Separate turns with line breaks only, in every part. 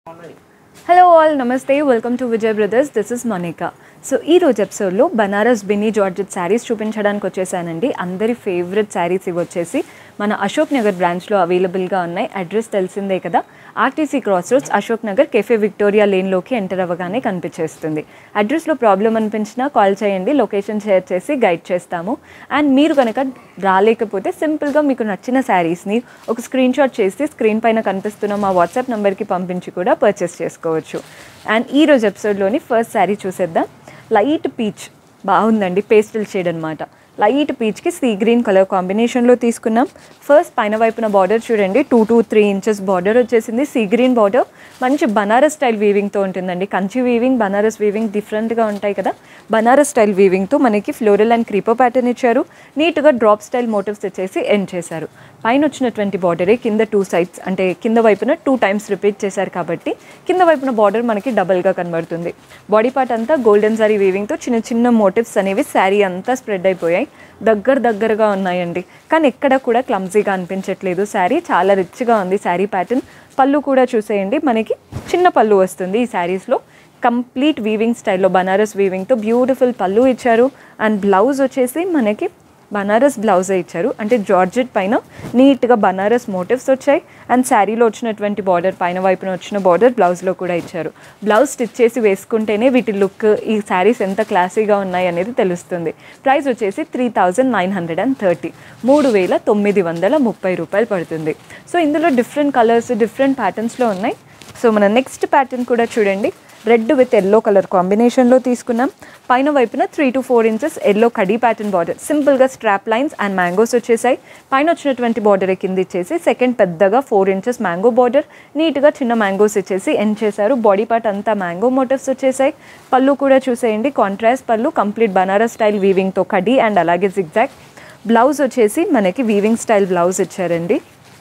hello all నమస్తే welcome to Vijay brothers this is Monica so ఈ రోజు ఎపిసోడ్లో బనారస్ బిన్నీ జార్జెట్ శారీస్ చూపించడానికి వచ్చేసానండి అందరి ఫేవరెట్ శారీస్ ఇవి వచ్చేసి మన అశోక్ నగర్ బ్రాంచ్లో అవైలబుల్గా ఉన్నాయి అడ్రస్ తెలిసిందే కదా RTC cross roads Ashok Nagar cafe Victoria లేన్లోకి ఎంటర్ అవ్వగానే కనిపించేస్తుంది అడ్రస్లో ప్రాబ్లం అనిపించినా కాల్ చేయండి లొకేషన్ షేర్ చేసి గైడ్ చేస్తాము అండ్ మీరు కనుక రాలేకపోతే సింపుల్గా మీకు నచ్చిన శారీస్ని ఒక స్క్రీన్ షాట్ చేసి స్క్రీన్ పైన కనిపిస్తున్న మా వాట్సాప్ నెంబర్కి పంపించి కూడా పర్చేస్ చేసుకోవచ్చు అండ్ ఈ రోజు ఎపిసోడ్లోని ఫస్ట్ శారీ చూసేద్దాం లైట్ పీచ్ బాగుందండి పేస్టల్ షేడ్ అనమాట లైట్ పీచ్కి సీ గ్రీన్ కలర్ కాంబినేషన్లో తీసుకున్నాం ఫస్ట్ పైన వైపున బార్డర్ చూడండి two two three inches border వచ్చేసింది సీ గ్రీన్ బార్డర్ మంచి బనారస్ స్టైల్ వీవింగ్తో ఉంటుందండి కంచి వీవింగ్ బనారస్ వీవింగ్ డిఫరెంట్గా ఉంటాయి కదా బనారస్ స్టైల్ వీవింగ్తో మనకి ఫ్లోరల్ అండ్ క్రీపర్ ప్యాటర్న్ ఇచ్చారు నీట్గా డ్రాప్ స్టైల్ మోటివ్స్ ఇచ్చేసి ఎండ్ చేశారు పైన వచ్చినటువంటి బార్డరే కింద టూ సైడ్స్ అంటే కింద వైపున టూ టైమ్స్ రిపీట్ చేశారు కాబట్టి కింద వైపున బార్డర్ మనకి డబల్గా కనబడుతుంది బాడీ పార్ట్ అంతా గోల్డెన్ సారీ వీవింగ్తో చిన్న చిన్న మోటివ్స్ అనేవి శారీ అంతా స్ప్రెడ్ అయిపోయాయి దగ్గర దగ్గరగా ఉన్నాయండి కానీ ఎక్కడ కూడా క్లమ్జీగా అనిపించట్లేదు శారీ చాలా రిచ్గా ఉంది శారీ ప్యాటర్న్ పళ్ళు కూడా చూసేయండి మనకి చిన్న పళ్ళు వస్తుంది ఈ శారీస్లో కంప్లీట్ వీవింగ్ స్టైల్లో బనారస్ వీవింగ్తో బ్యూటిఫుల్ పళ్ళు ఇచ్చారు అండ్ బ్లౌజ్ వచ్చేసి మనకి బనారస్ బ్లౌజే ఇచ్చారు అంటే జార్జెట్ పైన నీట్గా బనారస్ మోటివ్స్ వచ్చాయి అండ్ శారీలో వచ్చినటువంటి బార్డర్ పైన వైపున వచ్చిన బార్డర్ బ్లౌజ్లో కూడా ఇచ్చారు బ్లౌజ్ స్టిచ్ చేసి వేసుకుంటేనే వీటి లుక్ ఈ శారీస్ ఎంత క్లాసీగా ఉన్నాయి అనేది తెలుస్తుంది ప్రైస్ వచ్చేసి three thousand nine hundred and thirty మూడు వేల తొమ్మిది వందల ముప్పై రూపాయలు పడుతుంది సో ఇందులో డిఫరెంట్ కలర్స్ డిఫరెంట్ ప్యాటర్న్స్లో ఉన్నాయి సో మన నెక్స్ట్ ప్యాటర్న్ కూడా చూడండి రెడ్ విత్ ఎల్లో కలర్ కాంబినేషన్లో తీసుకున్నాం పైన వైపున three to four inches yellow కడీ ప్యాటర్న్ బార్డర్ సింపుల్గా స్ట్రాప్ లైన్స్ అండ్ మ్యాంగోస్ వచ్చేసాయి పైన వచ్చినటువంటి బార్డర్ కింద ఇచ్చేసి సెకండ్ పెద్దగా ఫోర్ ఇంచెస్ మ్యాంగో బార్డర్ నీట్గా చిన్న మ్యాంగోస్ ఇచ్చేసి ఎండ్ చేశారు బాడీ పార్ట్ అంతా మ్యాంగో మోటివ్స్ వచ్చేసాయి పళ్ళు కూడా చూసేయండి కాంట్రాస్ట్ పళ్ళు కంప్లీట్ బనారస్ స్టైల్ వీవింగ్తో కడీ అండ్ అలాగే జిగ్జాక్ బ్లౌజ్ వచ్చేసి మనకి వీవింగ్ స్టైల్ బ్లౌజ్ ఇచ్చారండి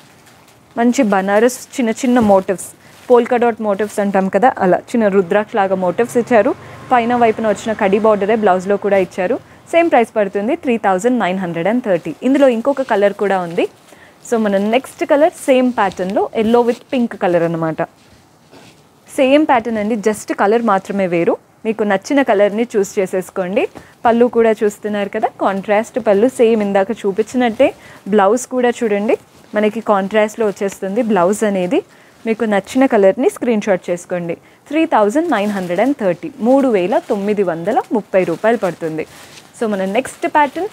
మంచి బనారస్ చిన్న చిన్న మోటివ్స్ పోల్కా డాట్ మోటివ్స్ అంటాం కదా అలా చిన్న రుద్రాక్ష లాగా మోటివ్స్ ఇచ్చారు పైన వైపున వచ్చిన కడి బార్డరే బ్లౌజ్లో కూడా ఇచ్చారు సేమ్ ప్రైస్ పడుతుంది three thousand nine hundred and thirty ఇందులో ఇంకొక కలర్ కూడా ఉంది సో మన నెక్స్ట్ కలర్ సేమ్ ప్యాటర్న్లో ఎల్లో విత్ పింక్ కలర్ అనమాట సేమ్ ప్యాటర్న్ అండి జస్ట్ కలర్ మాత్రమే వేరు మీకు నచ్చిన కలర్ని చూస్ చేసేసుకోండి పళ్ళు కూడా చూస్తున్నారు కదా కాంట్రాస్ట్ పళ్ళు సేమ్ ఇందాక చూపించినట్టే బ్లౌజ్ కూడా చూడండి మనకి కాంట్రాస్ట్లో వచ్చేస్తుంది బ్లౌజ్ అనేది మీకు నచ్చిన కలర్ని స్క్రీన్ షాట్ చేసుకోండి three thousand nine hundred and thirty మూడు వేల తొమ్మిది వందల ముప్పై రూపాయలు పడుతుంది సో మన next pattern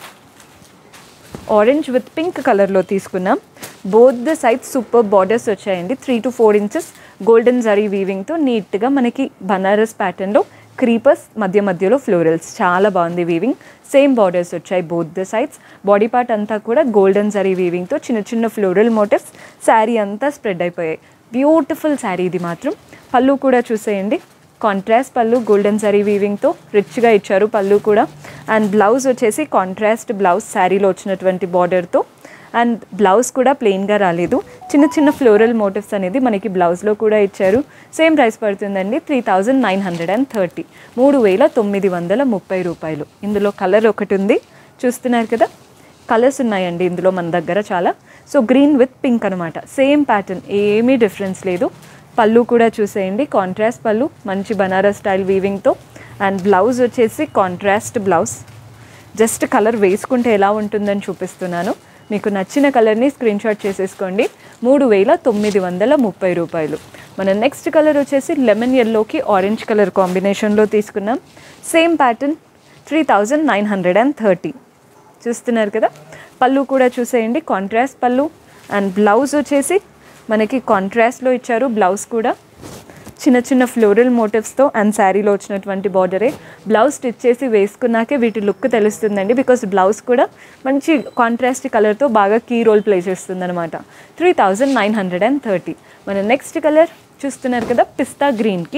orange with pink కలర్లో తీసుకున్నాం both the side super borders వచ్చాయండి three to four inches golden zari వీవింగ్తో నీట్గా మనకి బనారస్ ప్యాటర్న్లో క్రీపర్స్ మధ్య మధ్యలో ఫ్లోరల్స్ చాలా బాగుంది వీవింగ్ సేమ్ బార్డర్స్ వచ్చాయి both the sides body part అంతా కూడా గోల్డెన్ జరీ వీవింగ్తో చిన్న చిన్న ఫ్లోరల్ మోటివ్స్ శారీ అంతా స్ప్రెడ్ అయిపోయాయి బ్యూటిఫుల్ శారీ ఇది మాత్రం పళ్ళు కూడా చూసేయండి కాంట్రాస్ట్ పళ్ళు గోల్డెన్ జరీ వీవింగ్తో రిచ్గా ఇచ్చారు పళ్ళు కూడా అండ్ బ్లౌజ్ వచ్చేసి కాంట్రాస్ట్ బ్లౌజ్ శారీలో వచ్చినటువంటి బార్డర్తో అండ్ బ్లౌజ్ కూడా ప్లెయిన్గా రాలేదు చిన్న చిన్న ఫ్లోరల్ మోటివ్స్ అనేది మనకి బ్లౌజ్లో కూడా ఇచ్చారు సేమ్ ప్రైస్ పడుతుందండి three thousand nine hundred and thirty మూడు వేల తొమ్మిది వందల ముప్పై రూపాయలు ఇందులో కలర్ ఒకటి ఉంది చూస్తున్నారు కదా కలర్స్ ఉన్నాయండి ఇందులో మన దగ్గర చాలా సో గ్రీన్ విత్ పింక్ అనమాట సేమ్ ప్యాటర్న్ ఏమీ డిఫరెన్స్ లేదు పళ్ళు కూడా చూసేయండి కాంట్రాస్ట్ పళ్ళు మంచి బనారస్ స్టైల్ వీవింగ్తో అండ్ బ్లౌజ్ వచ్చేసి కాంట్రాస్ట్ బ్లౌజ్ జస్ట్ కలర్ వేసుకుంటే ఎలా ఉంటుందని చూపిస్తున్నాను మీకు నచ్చిన కలర్ని స్క్రీన్ షాట్ చేసేసుకోండి మూడు వేల తొమ్మిది వందల ముప్పై రూపాయలు మన నెక్స్ట్ కలర్ వచ్చేసి లెమన్ ఎల్లోకి ఆరెంజ్ కలర్ కాంబినేషన్లో తీసుకున్నాం same pattern three thousand nine hundred and thirty చూస్తున్నారు కదా పళ్ళు కూడా చూసేయండి కాంట్రాస్ట్ పళ్ళు అండ్ బ్లౌజ్ వచ్చేసి మనకి కాంట్రాస్ట్లో ఇచ్చారు బ్లౌజ్ కూడా చిన్న చిన్న ఫ్లోరల్ మోటివ్స్తో అండ్ శారీలో వచ్చినటువంటి బార్డరే బ్లౌజ్ స్టిచ్ చేసి వేసుకున్నాకే వీటి లుక్ తెలుస్తుందండి బికాస్ బ్లౌజ్ కూడా మంచి కాంట్రాస్ట్ కలర్తో బాగా కీ రోల్ ప్లే చేస్తుంది అనమాట three thousand nine hundred and thirty మన నెక్స్ట్ కలర్ చూస్తున్నారు కదా పిస్తా గ్రీన్కి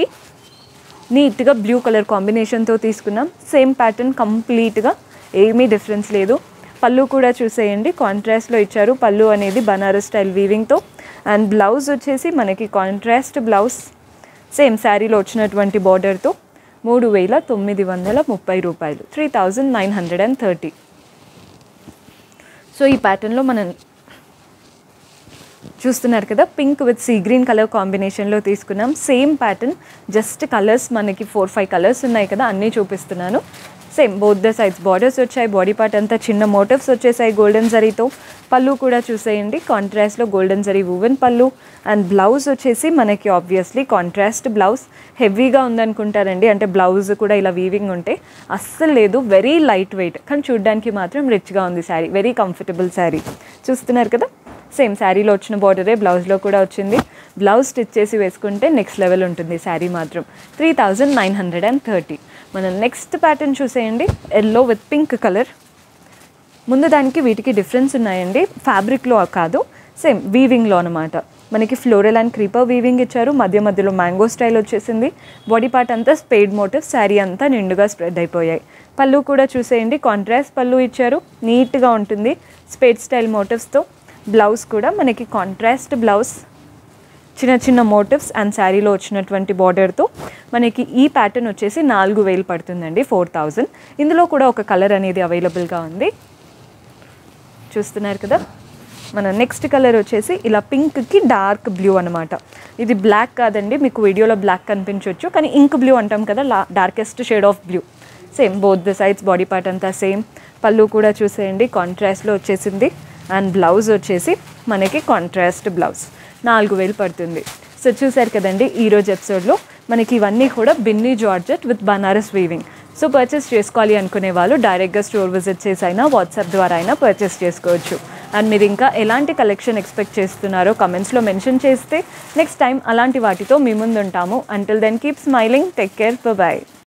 నీట్గా బ్లూ కలర్ కాంబినేషన్తో తీసుకున్నాం సేమ్ ప్యాటర్న్ కంప్లీట్గా ఏమీ డిఫరెన్స్ లేదు పళ్ళు కూడా చూసేయండి కాంట్రాస్ట్లో ఇచ్చారు పళ్ళు అనేది బనారస్ స్టైల్ వీవింగ్తో అండ్ బ్లౌజ్ వచ్చేసి మనకి కాంట్రాస్ట్ బ్లౌజ్ సేమ్ శారీలో వచ్చినటువంటి బార్డర్తో మూడు వేల తొమ్మిది వందల ముప్పై రూపాయలు three thousand nine hundred and thirty so ఈ ప్యాటర్న్లో మనం చూస్తున్నారు కదా pink with sea green colour కాంబినేషన్లో తీసుకున్నాం సేమ్ ప్యాటర్న్ జస్ట్ కలర్స్ మనకి ఫోర్ ఫైవ్ కలర్స్ ఉన్నాయి కదా అన్నీ చూపిస్తున్నాను same both the sides borders వచ్చాయి బాడీ పార్ట్ అంతా చిన్న మోటివ్స్ వచ్చేసాయి గోల్డెన్ జరీతో పళ్ళు కూడా చూసేయండి కాంట్రాస్ట్లో golden zari woven pallu and blouse వచ్చేసి మనకి ఆబ్వియస్లీ కాంట్రాస్ట్ బ్లౌజ్ హెవీగా ఉందనుకుంటారండి అంటే బ్లౌజ్ కూడా ఇలా వీవింగ్ ఉంటే అస్సలు లేదు వెరీ లైట్ వెయిట్ కానీ చూడ్డానికి మాత్రం రిచ్గా ఉంది శారీ వెరీ కంఫర్టబుల్ శారీ చూస్తున్నారు కదా సేమ్ శారీలో వచ్చిన బార్డరే బ్లౌజ్లో కూడా వచ్చింది బ్లౌజ్ స్టిచ్ చేసి వేసుకుంటే నెక్స్ట్ లెవెల్ ఉంటుంది శారీ మాత్రం three thousand nine hundred and thirty మనం నెక్స్ట్ ప్యాటర్న్ చూసేయండి ఎల్లో విత్ పింక్ కలర్ ముందు దానికి వీటికి డిఫరెన్స్ ఉన్నాయండి ఫ్యాబ్రిక్లో కాదు సేమ్ వీవింగ్లో అనమాట మనకి ఫ్లోరల్ అండ్ క్రీపర్ వీవింగ్ ఇచ్చారు మధ్య మధ్యలో మ్యాంగో స్టైల్ వచ్చేసింది బాడీ పార్ట్ అంతా స్పేడ్ మోటివ్ శారీ అంతా నిండుగా స్ప్రెడ్ అయిపోయాయి పళ్ళు కూడా చూసేయండి కాంట్రాస్ట్ పళ్ళు ఇచ్చారు నీట్గా ఉంటుంది స్పేడ్ స్టైల్ మోటివ్స్తో బ్లౌజ్ కూడా మనకి కాంట్రాస్ట్ బ్లౌజ్ చిన్న చిన్న మోటివ్స్ అండ్ శారీలో వచ్చినటువంటి బార్డర్తో మనకి ఈ ప్యాటర్న్ వచ్చేసి నాలుగు వేలు పడుతుందండి ఫోర్ థౌజండ్ ఇందులో కూడా ఒక కలర్ అనేది అవైలబుల్గా ఉంది చూస్తున్నారు కదా మన నెక్స్ట్ కలర్ వచ్చేసి ఇలా పింక్కి డార్క్ బ్లూ అనమాట ఇది బ్లాక్ కాదండి మీకు వీడియోలో బ్లాక్ కనిపించవచ్చు కానీ ఇంక్ బ్లూ అంటాం కదా లా darkest shade of blue same both the sides body part అంతా సేమ్ పళ్ళు కూడా చూసేయండి కాంట్రాస్ట్లో వచ్చేసింది అండ్ బ్లౌజ్ వచ్చేసి మనకి కాంట్రాస్ట్ బ్లౌజ్ నాలుగు వేలు పడుతుంది సో చూసారు కదండి ఈరోజు ఎపిసోడ్లో మనకి ఇవన్నీ కూడా Binny georgette with Banaras weaving so purchase చేసుకోవాలి అనుకునే వాళ్ళు డైరెక్ట్గా స్టోర్ విజిట్ చేసి అయినా వాట్సాప్ ద్వారా అయినా పర్చేస్ చేసుకోవచ్చు అండ్ మీరు ఇంకా ఎలాంటి కలెక్షన్ ఎక్స్పెక్ట్ చేస్తున్నారో కమెంట్స్లో మెన్షన్ చేస్తే నెక్స్ట్ టైం అలాంటి వాటితో మీ ముందు ఉంటాము until then keep smiling take care bye